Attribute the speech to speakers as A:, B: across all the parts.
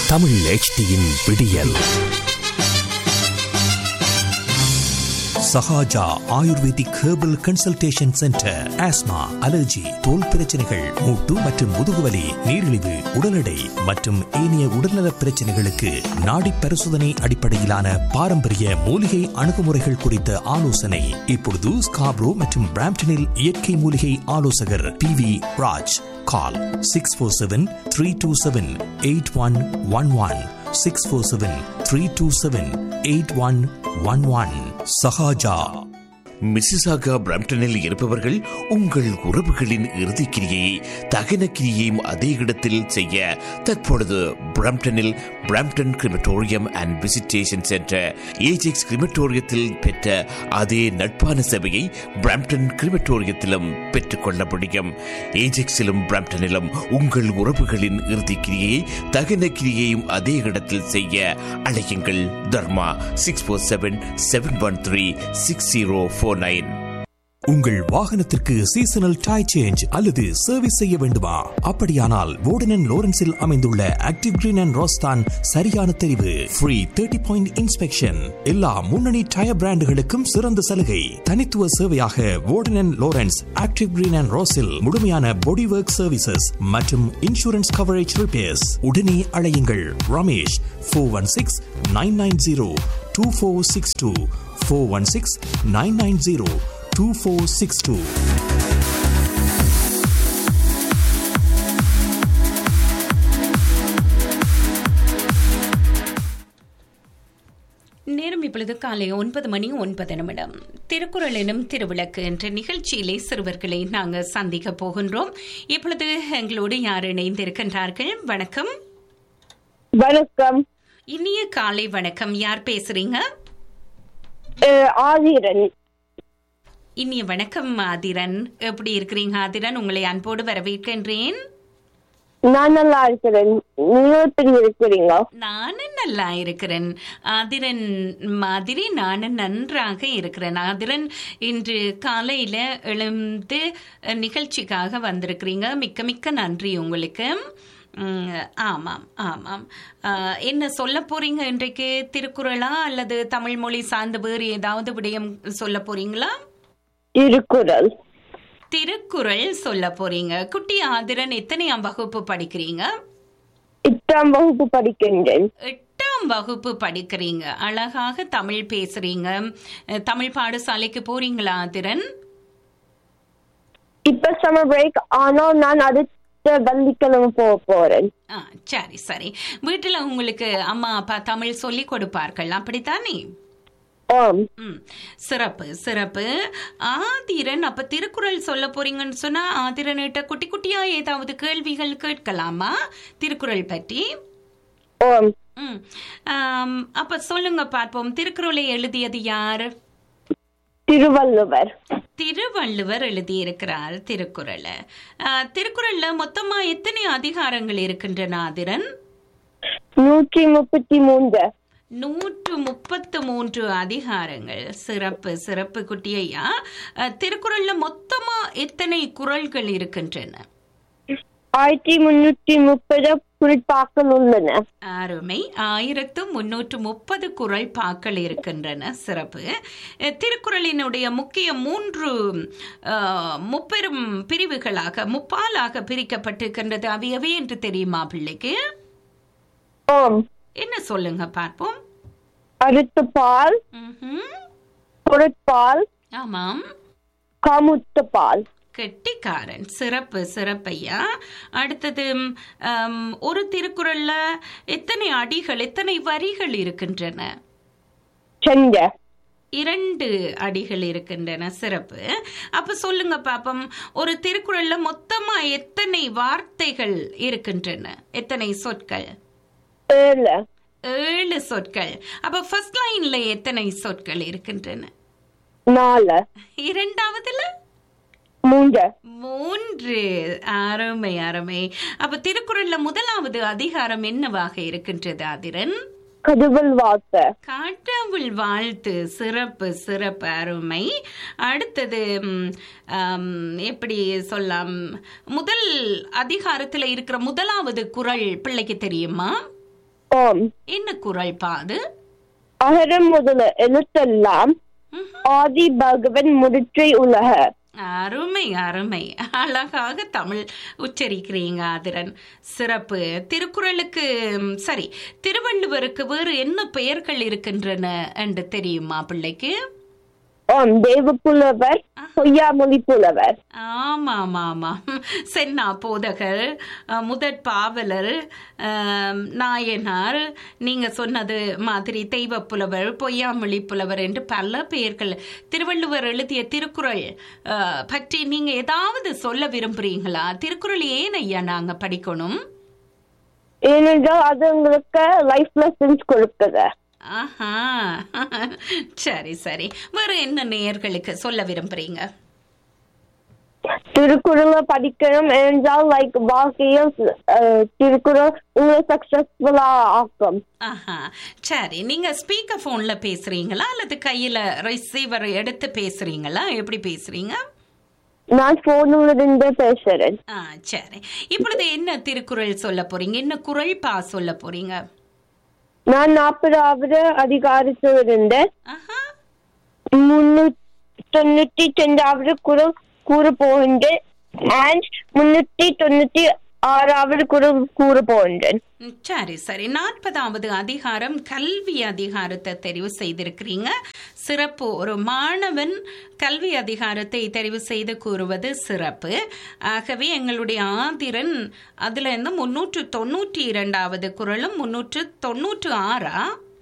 A: தமிழ் HDயின் விடியல் Sahaja ayurvedic herbal consultation centre asthma allergy தோல் பிரச்சனைகள் மூட்டு மற்றும் முதுகுவலி நீரிழிவு உடல் எடை மற்றும் ஏனைய உடல்நலப் பிரச்சனைகளுக்கு நாடி பரிசோதனை அடிப்படையிலான பாரம்பரிய மூலிகை அணுகுமுறைகள் குறித்த ஆலோசனை இப்பொழுது ஸ்காப்ரோ மற்றும் பிராம்டனில் இயற்கை மூலிகை ஆலோசகர் P V Raj call six four seven three two seven eight one one one six four seven three two seven eight one one one Sahaja
B: Mississauga பிரம்டனில் இருப்பவர்கள் உங்கள் உறவுகளின் இறுதிக்கிரியை தகன கிரியையும் அதே இடத்தில் செய்ய தற்பொழுது பிரம்டனில் Brampton crematorium and visitation centre Ajax கிரிமட்டோரியத்தில் பெற்ற அதே நட்பான சேவையை பிரம்டன் கிரிமட்டோரியத்திலும் பெற்றுக்கொள்ள முடியும் ஏஜெக்ஸிலும் பிரம்டனிலும் உங்கள் உறவுகளின் இறுதிக்கிரியை தகன கிரியையும் அதே இடத்தில் செய்ய அழையுங்கள் Dharma six four seven seven one three six zero four nine
A: உங்கள் வாகனத்திற்கு சீசனல் டை சேஞ்ச் அல்லது சர்வீஸ் செய்ய வேண்டுமா அப்படியானால் வோர்டன் லோரன்ஸில் அமைந்துள்ள ஆக்டிவ் கிரீன் அண்ட் ரோஸ்தான் சரியான தெரிவு ஃப்ரீ தேர்ட்டி பாயிண்ட் இன்ஸ்பெக்ஷன் எல்லா முன்னணி டயர் பிராண்டுகளுக்கும் சிறந்த சலுகை தனித்துவ சேவையாக Warden Lawrence Active Green and ரோஸில் முழுமையான பாடி ஒர்க் சர்வீசஸ் மற்றும் இன்சூரன்ஸ் கவரேஜ் ரிப்பேர்ஸ் உடனே அழையுங்கள் Ramesh four one six nine nine zero two four six two four one six nine nine zero 2462.
C: நேரம் இப்பொழுது காலை ஒன்பது மணி ஒன்பது நிமிடம் திருக்குறள் எனும் திருவிளக்கு என்ற நிகழ்ச்சியிலே சிறுவர்களை நாங்கள் சந்திக்க போகின்றோம் இப்பொழுது எங்களோடு யார் இணைந்திருக்கின்றார்கள் வணக்கம்
D: வணக்கம்
C: இனிய காலை வணக்கம் யார் பேசுறீங்க
D: அஹ் ஆதிரன்
C: இனிய வணக்கம் ஆதிரன் எப்படி இருக்கிறீங்க ஆதிரன் உங்களை அன்போடு வரவேற்கின்றேன்
D: நான் நல்லா இருக்கிறேன் நீங்க எப்படி இருக்கிறீங்க
C: நானும் நல்லா இருக்கிறேன் ஆதிரன் மாதிரி நானும் நன்றாக இருக்கிறேன் ஆதிரன் இன்று காலையில எழுந்து அஹ், நிகழ்ச்சிக்காக வந்திருக்கிறீங்க மிக்க மிக்க நன்றி உங்களுக்கு உம், ஆமாம் ஆமாம் அஹ், என்ன சொல்ல போறீங்க இன்றைக்கு திருக்குறளா அல்லது தமிழ் மொழி சார்ந்த வேறு ஏதாவது விடயம் சொல்ல போறீங்களா
D: திருக்குறள்
C: திருக்குறள் சொல்ல போறீங்க குட்டி ஆதிரன் எத்தனையாம் வகுப்பு படிக்கிறீங்க
D: எட்டாம் வகுப்பு படிக்கின்றேன்
C: எட்டாம் வகுப்பு படிக்கிறீங்க அழகாக தமிழ் பேசுறீங்க அஹ், தமிழ் பாடசாலைக்கு போறீங்களா ஆதிரன்
D: இப்ப சம்மர் பிரேக் ஆனா நான் அடுத்த வெள்ளிக்கிழமை போக போறேன்
C: ஆ சரி சரி வீட்டுல உங்களுக்கு அம்மா அப்பா தமிழ் சொல்லி கொடுப்பார்கள் அப்படித்தானே
D: ஆம்
C: ம் சிறப்பு சிறப்பு ஆதிரன் அப்ப திருக்குறள் சொல்ல போறீங்கன்னு சொன்னா ஆதிரன்கிட்ட குட்டி குட்டியா ஏதாவது கேள்விகள் கேட்கலாமா திருக்குறள் பற்றி
D: ஆம்
C: ம் ஆம், அப்ப சொல்லுங்க பார்ப்போம் திருக்குறளை எழுதியது யார்
D: திருவள்ளுவர்
C: திருவள்ளுவர் எழுதியிருக்கிறார் திருக்குறளை ஆ, திருக்குறள்ல மொத்தமா எத்தனை அதிகாரங்கள் இருக்கின்றன ஆதிரன்
D: நூற்றி முப்பத்தி மூன்று
C: நூற்று முப்பத்து மூன்று அதிகாரங்கள் சிறப்பு சிறப்பு குட்டியையா அஹ், திருக்குறள்ல மொத்தமா எத்தனை குறள்கள் இருக்கின்றன
D: ஆயிரத்தி முன்னூற்றி முப்பது குறிப்பாக்கள் உள்ளன
C: அருமை ஆயிரத்து முன்னூற்று முப்பது குறள் பாக்கள் இருக்கின்றன சிறப்பு அஹ், திருக்குறளினுடைய முக்கிய மூன்று அஹ், முப்பெரும் பிரிவுகளாக முப்பாலாக பிரிக்கப்பட்டிருக்கின்றது அவை எவை என்று தெரியுமா பிள்ளைக்கு
D: ஆம்
C: என்ன சொல்லுங்க பார்ப்போம்
D: அடுத்த பால்
C: ம்ஹும்.
D: பொருட்பால்
C: ஆமாம்
D: காமுத்த பால்
C: கெட்டிக்காரன் சிறப்பு சிறப்பையா அடுத்தது ம், ஒரு திருக்குறள்ல எத்தனை அடிகள் எத்தனை வரிகள் இருக்கின்றன
D: சண்ட
C: இரண்டு அடிகள் இருக்கின்றன சிறப்பு அப்ப சொல்லுங்க பாப்போம் ஒரு திருக்குறள்ல மொத்தமா எத்தனை வார்த்தைகள் இருக்கின்றன எத்தனை சொற்கள்
D: ஏழு
C: ஏழு சொற்கள் அப்ப ஃபர்ஸ்ட் லைன்ல எத்தனை சொற்கள் இருக்கின்றன
D: நாலு
C: இரண்டாவதுல
D: மூன்று
C: மூன்று அருமை அருமை அப்ப திருக்குறள்ல முதலாவது அதிகாரம் என்னவாக இருக்கின்றது அதிரன்
D: கடவுள் வார்த்தை
C: கடவுள் வாழ்த்து சிறப்பு சிறப்பு அருமை அடுத்தது ம், ஆம், எப்படி சொல்லலாம் முதல் அதிகாரத்துல இருக்கிற முதலாவது குறள் பிள்ளைக்கு தெரியுமா
D: ஓம்
C: என்ன குரல் பாது
D: அகரம் முதல எழுத்தெல்லாம் ஆதி பகவன் முடிற்றை உலக
C: அருமை அருமை அழகாக தமிழ் உச்சரிக்கிறீங்க ஆதிரன் சிறப்பு திருக்குறளுக்கு ம், சரி திருவள்ளுவருக்கு வேறு என்ன பெயர்கள் இருக்கின்றன என்று தெரியுமா பிள்ளைக்கு
D: ஓம் தேவப்புலவர் பொய்யாமொழி புலவர்
C: ஆமா ஆமா ஆமா சென்னா போதகர் அஹ், முதற் பாவலர் அஹ், நாயனார் நீங்க சொன்னது மாதிரி தெய்வ புலவர் பொய்யாமொழி புலவர் என்று பல பெயர்கள் திருவள்ளுவர் எழுதிய திருக்குறள் அஹ், பற்றி நீங்க ஏதாவது சொல்ல விரும்புறீங்களா திருக்குறள் ஏன் ஐயா நாங்க படிக்கணும்
D: ஏனென்றால் அது உங்களுக்கு லைஃப் லெசன்ஸ் கொடுக்குது
C: ஆஹா சரி சரி வேற என்ன நேயர்களுக்கு சொல்ல விரும்புறீங்க
D: திருக்குறளை படிக்கணும் என்றால் லைக் வாழ்க்கையில் அஹ், திருக்குறள் உங்களை சக்சஸ்ஃபுல்லா ஆக்கும்
C: ஆஹா சரி நீங்க ஸ்பீக்கர் போன்ல பேசுறீங்களா அல்லது கையில ரிசீவர் எடுத்து பேசுறீங்களா எப்படி பேசுறீங்க
D: நான் போனில் இருந்து பேசுறேன்
C: ஆ சரி இப்பொழுது என்ன திருக்குறள் சொல்ல போறீங்க என்ன குறள் பா சொல்ல போறீங்க
D: நான் நாற்பதாவது அதிகாரத்தில் இருந்து
C: ஆஹா
D: முன்னூத்தி தொண்ணூத்தி ரெண்டாவது குரல் கூற போகின்றேன் அண்ட் முன்னூத்தி தொண்ணூத்தி ஆறாவது குரல் கூற போகின்றேன்
C: ம், சரி சரி நாற்பதாவது அதிகாரம் கல்வி அதிகாரத்தை தெரிவு செய்திருக்கிறீங்க சிறப்பு ஒரு மாணவன் கல்வி அதிகாரத்தை தெரிவு செய்து கூறுவது சிறப்பு ஆகவே எங்களுடைய ஆதிரன் அதுல இருந்து முன்னூற்று தொண்ணூற்றி இரண்டாவது குரலும் முன்னூற்று தொண்ணூற்று ஆறா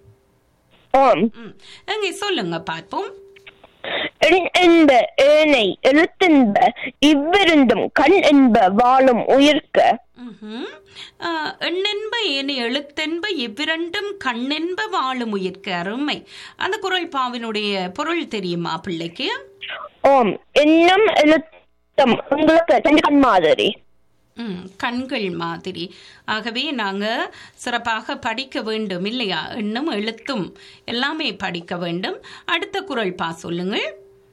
D: ஆம்
C: ம் அங்கே சொல்லுங்க பார்ப்போம்
D: எண் என்ப ஏனை எழுத்தென்ப இவ்விருந்தும் கண் என்ப வாழும் உயிர்க்க
C: ம்ஹும். ஆ, எண்ணென்ப ஏனி எழுத்தென்ப இவ்விரண்டும் கண்ணென்ப வாழும் உயிர்க்கு அருமை அந்த குரல் பாவினுடைய பொருள் தெரியுமா பிள்ளைக்கு
D: ஓம் எண்ணம் எழுத்தம் உங்களுக்கு ரெண்டு கண் மாதிரி
C: ம், கண்கள் மாதிரி ஆகவே நாங்க சிறப்பாக படிக்க வேண்டும் இல்லையா எண்ணும் எழுத்தும் எல்லாமே படிக்க வேண்டும் அடுத்த குரல் பா சொல்லுங்கள்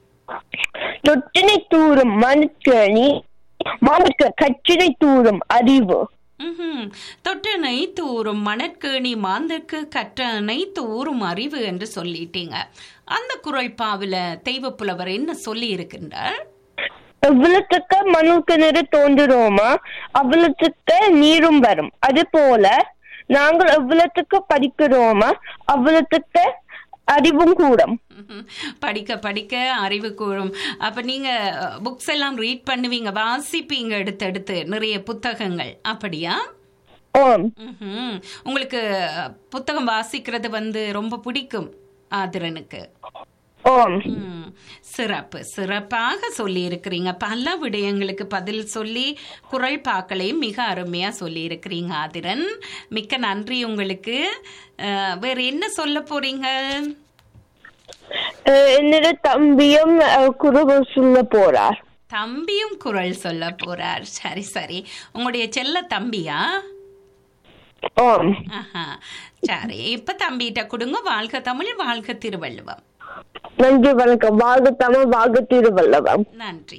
D: தொட்டினை தூறும் மனுக்கணி மானுக்க கச்சினை தூறும் அறிவு
C: ம்ஹும். தொட்டனை தூறும் மணற்கேணி மாந்தற்கு கற்றனை தூறும் அறிவு என்று சொல்லிட்டீங்க அந்த குரல் பாவில தெய்வப்புலவர் என்ன சொல்லி இருக்கின்றார்
D: எவ்வளவுக்கு மணு கிணறு தோன்றுறோமா அவ்வளவுக்கு நீரும் வரும் அது போல நாங்கள் எவ்வளவுக்கு படிக்கிறோமா அவ்வளவுக்கு அறிவும் கூடும்
C: ம்ஹும். படிக்க படிக்க அறிவு கூறும் அப்ப நீங்க புக்ஸ் எல்லாம் ரீட் பண்ணுவீங்க வாசிப்பீங்க எடுத்து எடுத்து நிறைய புத்தகங்கள் அப்படியா
D: ஓம்
C: ம்ஹும். உங்களுக்கு புத்தகம் வாசிக்கிறது வந்து ரொம்ப பிடிக்கும் ஆதிரனுக்கு
D: ஓம்
C: ம், சிறப்பு சிறப்பாக சொல்லி இருக்கிறீங்க பல விடயங்களுக்கு பதில் சொல்லி குரல் பாக்களையும் மிக அருமையா சொல்லி இருக்கிறீங்க ஆதிரன் மிக்க நன்றி உங்களுக்கு அஹ், வேற என்ன சொல்ல போறீங்க
D: அஹ் என்னோட தம்பியும் அஹ், குருகள் சொல்ல போறார்
C: தம்பியும் குரல் சொல்ல போறார் சரி சரி உங்களுடைய செல்ல தம்பியா
D: ஓம்
C: ஆஹா சரி இப்ப தம்பிகிட்ட கொடுங்க வாழ்க தமிழ் வாழ்க திருவள்ளுவம்
D: நன்றி வணக்கம் வாழ்க தமிழ் வாழ்க திருவள்ளுவம்
C: நன்றி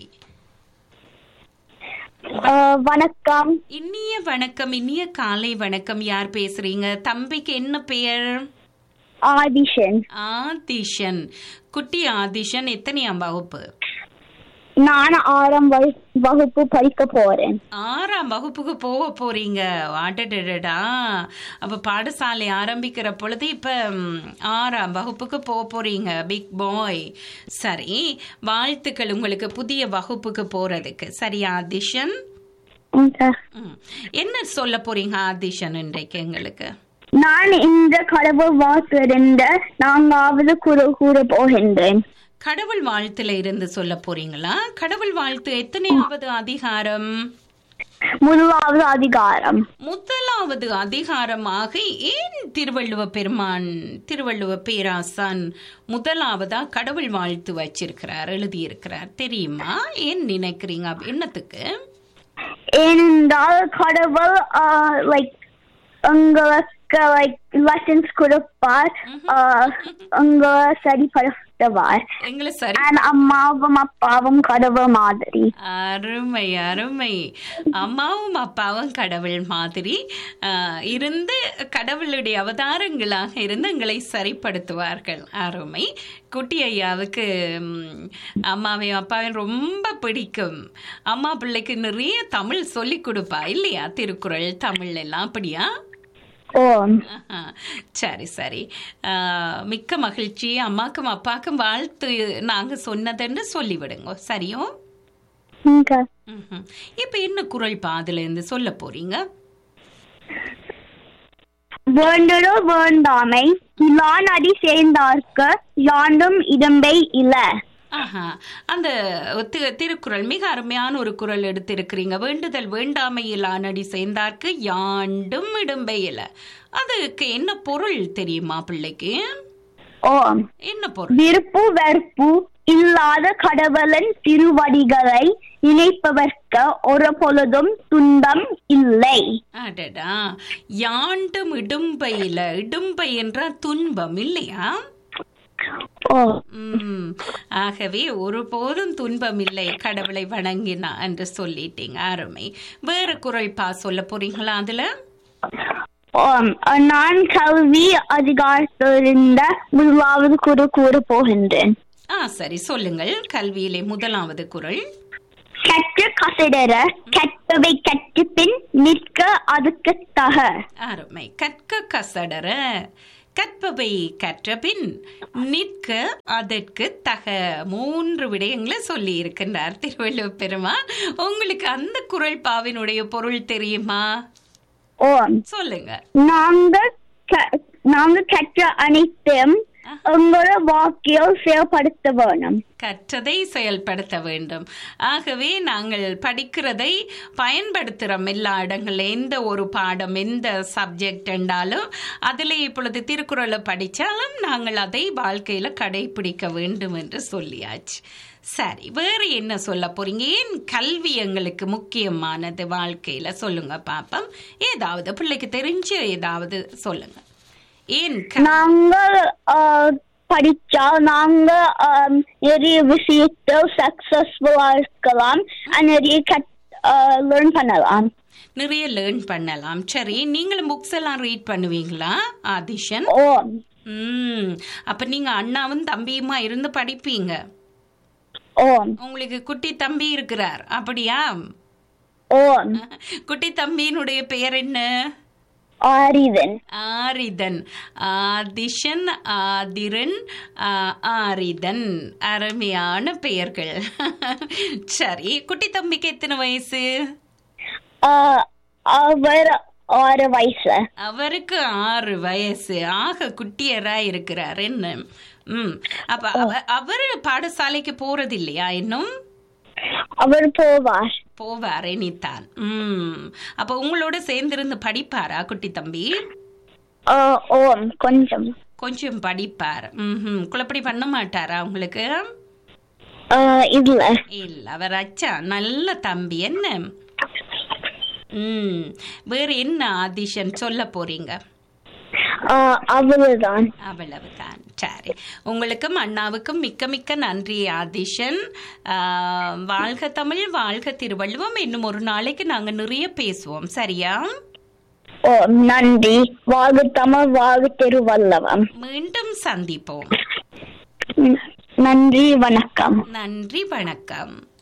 D: அஹ், வணக்கம்
C: இனிய வணக்கம் இனிய காலை வணக்கம் யார் பேசுறீங்க தம்பிக்கு என்ன பெயர்
D: ஆதிஷன்
C: ஆதிஷன் குட்டி ஆதிஷன் எத்தனையாம் வகுப்பு
D: நான் ஆறாம் வகுப்பு படிக்க போறேன்
C: ஆறாம் வகுப்புக்கு போக போறீங்க அடடடடா அப்ப பாடசாலை ஆரம்பிக்கிற பொழுது இப்ப ம், ஆறாம் வகுப்புக்கு போக போறீங்க பிக் பாய் சரி வாழ்த்துக்கள் உங்களுக்கு புதிய வகுப்புக்கு போறதுக்கு சரி ஆதிஷன் ம். என்ன சொல்ல போறீங்க ஆதிஷன் இன்றைக்கு எங்களுக்கு
D: நான் இந்த கடவுள் வாக்கிருந்த நான்காவது குரு கூற போகின்றேன்
C: கடவுள் வாழ்த்துல இருந்து சொல்ல போறீங்களா கடவுள் வாழ்த்து எத்தனையாவது அதிகாரம்
D: முதலாவது அதிகாரம்
C: முதலாவது அதிகாரமாக ஏன் திருவள்ளுவ பெருமான் திருவள்ளுவ பேராசான் முதலாவதா கடவுள் வாழ்த்து வச்சிருக்கிறார் எழுதியிருக்கிறார் தெரியுமா ஏன் நினைக்கிறீங்க அப்ப- என்னத்துக்கு
D: ஏனென்றால் கடவுள் லைக் உங்களை எனக்கு லைக் லெசன்ஸ் கொடுப்பார் ஆஹ், உங்க சரிப்படுத்துவார்
C: எங்களை சரி
D: அண்ட் அம்மாவும் அப்பாவும் கடவுள் மாதிரி
C: அருமை அருமை அம்மாவும் அப்பாவும் கடவுள் மாதிரி ஆஹ், இருந்து கடவுளுடைய அவதாரங்களாக இருந்து எங்களை சரிப்படுத்துவார்கள் அருமை குட்டி ஐயாவுக்கு ம், அம்மாவையும் அப்பாவையும் ரொம்ப பிடிக்கும் அம்மா பிள்ளைக்கு நிறைய தமிழ் சொல்லி கொடுப்பா இல்லையா திருக்குறள் தமிழ் எல்லாம் அப்படியா
D: ஓ
C: ஆஹா. சரி சரி ஆஹ், மிக்க மகிழ்ச்சி அம்மாக்கும் அப்பாக்கும் வாழ்த்து நாங்க சொன்னதுன்னு சொல்லிவிடுங்க சரியோ
D: okay.
C: ம்ஹும். இப்ப என்ன குரல் பாதுல இருந்து சொல்ல போறீங்க
D: வேண்டுடோ வேண்டாமை இலான் அடி சேர்ந்தார்க்கு யாண்டும் இடம்பை இல
C: ஆஹா அந்த தி- திருக்குறள் மிக அருமையான ஒரு குரல் எடுத்திருக்கிறீங்க வேண்டுதல் வேண்டாமையில் ஆனடி சேர்ந்தார்க்கு யாண்டும் இடும்பையில அதுக்கு என்ன பொருள் தெரியுமா பிள்ளைக்கு
D: ஓ
C: என்ன பொருள்
D: விருப்பு வெறுப்பு இல்லாத கடவுளின் திருவடிகளை இணைப்பவர்க்கு ஒரு பொழுதும் துன்பம் இல்லை
C: அடடா யாண்டும் இடும்பையில இடும்பை என்ற துன்பம் இல்லையா
D: ஓ
C: ம், ஆகவே ஒருபோதும் துன்பம் இல்லை கடவுளை வணங்கினா என்று சொல்லிட்டீங்க அருமை வேற குரல் பா சொல்ல போறீங்களா அதுல
D: ஆம், நான் கல்வி அதிகாரத்திலிருந்த முதலாவது குரு கூற போகின்றேன்
C: ஆ சரி சொல்லுங்கள் கல்வியிலே முதலாவது குரல்
D: கற்று கசிடர கற்பவை கற்று பின் நிற்க அதுக்கு தக
C: அருமை கற்க கசடர கற்பவை கற்றபின் நிற்க அதற்கு தக மூன்று விடயங்களை சொல்லி இருக்கின்றார் திருவள்ளுவர் பெருமான் உங்களுக்கு அந்த குரல் பாவினுடைய பொருள் தெரியுமா
D: ஓ
C: சொல்லுங்க
D: நாங்க க- நாங்க கற்ற அனைத்தையும் உங்களோட வாழ்க்கையில் செயல்படுத்த வேணும்
C: கற்றதை செயல்படுத்த வேண்டும் ஆகவே நாங்கள் படிக்கிறதை பயன்படுத்துகிறோம் எல்லா இடங்கள்ல எந்த ஒரு பாடம் எந்த சப்ஜெக்ட் என்றாலும் அதில் இப்பொழுது திருக்குறளை படித்தாலும் நாங்கள் அதை வாழ்க்கையில கடைபிடிக்க வேண்டும் என்று சொல்லியாச்சு சரி வேறு என்ன சொல்ல போறீங்க ஏன் கல்வி எங்களுக்கு முக்கியமானது வாழ்க்கையில சொல்லுங்க பாப்போம் ஏதாவது பிள்ளைக்கு தெரிஞ்ச ஏதாவது சொல்லுங்க ஏன் க-
D: நாங்க ஆஹ், படிச்சா நாங்க ஆம், நிறைய விஷயத்தில் சக்சஸ்ஃபுல்லா இருக்கலாம் and நிறைய லேர்ன் பண்ணலாம்
C: நிறைய லேர்ன் பண்ணலாம் சரி நீங்களும் புக்ஸ் எல்லாம் ரீட் பண்ணுவீங்களா ஆதிஷன்
D: ஓ
C: ம் அப்ப நீங்க அண்ணாவும் தம்பியுமா இருந்து படிப்பீங்க
D: ஓ
C: உங்களுக்கு குட்டி தம்பி இருக்கிறார் அப்படியா
D: ஓ
C: குட்டி தம்பியினுடைய பெயர் என்ன
D: ஆரிதன்
C: ஆரிதன் ஆதிஷன் ஆதிரன் ஆ, ஆரிதன் அருமையான பெயர்கள் சரி குட்டி தம்பிக்கு எத்தனை வயசு
D: ஆஹ், அவர் ஆறு வயசு
C: அவருக்கு ஆறு வயசு ஆக குட்டியரா இருக்கிறார் என்ன ம் அப்ப அவ- அவரு பாடசாலைக்கு போறது இல்லையா இன்னும்
D: அவர் போவார்
C: போவார் இனித்தான் ம் அப்ப உங்களோட சேர்ந்திருந்து படிப்பாரா குட்டி தம்பி
D: ஆஹ், ஓ கொஞ்சம்
C: கொஞ்சம் படிப்பார் ம் குழப்படி பண்ண மாட்டாரா உங்களுக்கு
D: ஆஹ், இல்ல
C: இல்ல அவர் அச்சா நல்ல தம்பி என்ன ம் வேற என்ன ஆதிஷன் சொல்ல போறீங்க
D: ஆஹ், அவ்வளவுதான்
C: அவ்வளவுதான் சரி உங்களுக்கும் அண்ணாவுக்கும் மிக்க மிக்க நன்றி ஆதிஷன் ஆஹ், வாழ்க தமிழ் வாழ்க திருவள்ளுவம் இன்னும் ஒரு நாளைக்கு நாங்க நிறைய பேசுவோம் சரியா
D: ஓ நன்றி வாழ்க தமிழ் வாழ்க திருவள்ளுவம்
C: மீண்டும் சந்திப்போம்
D: நன்றி வணக்கம்
C: நன்றி வணக்கம்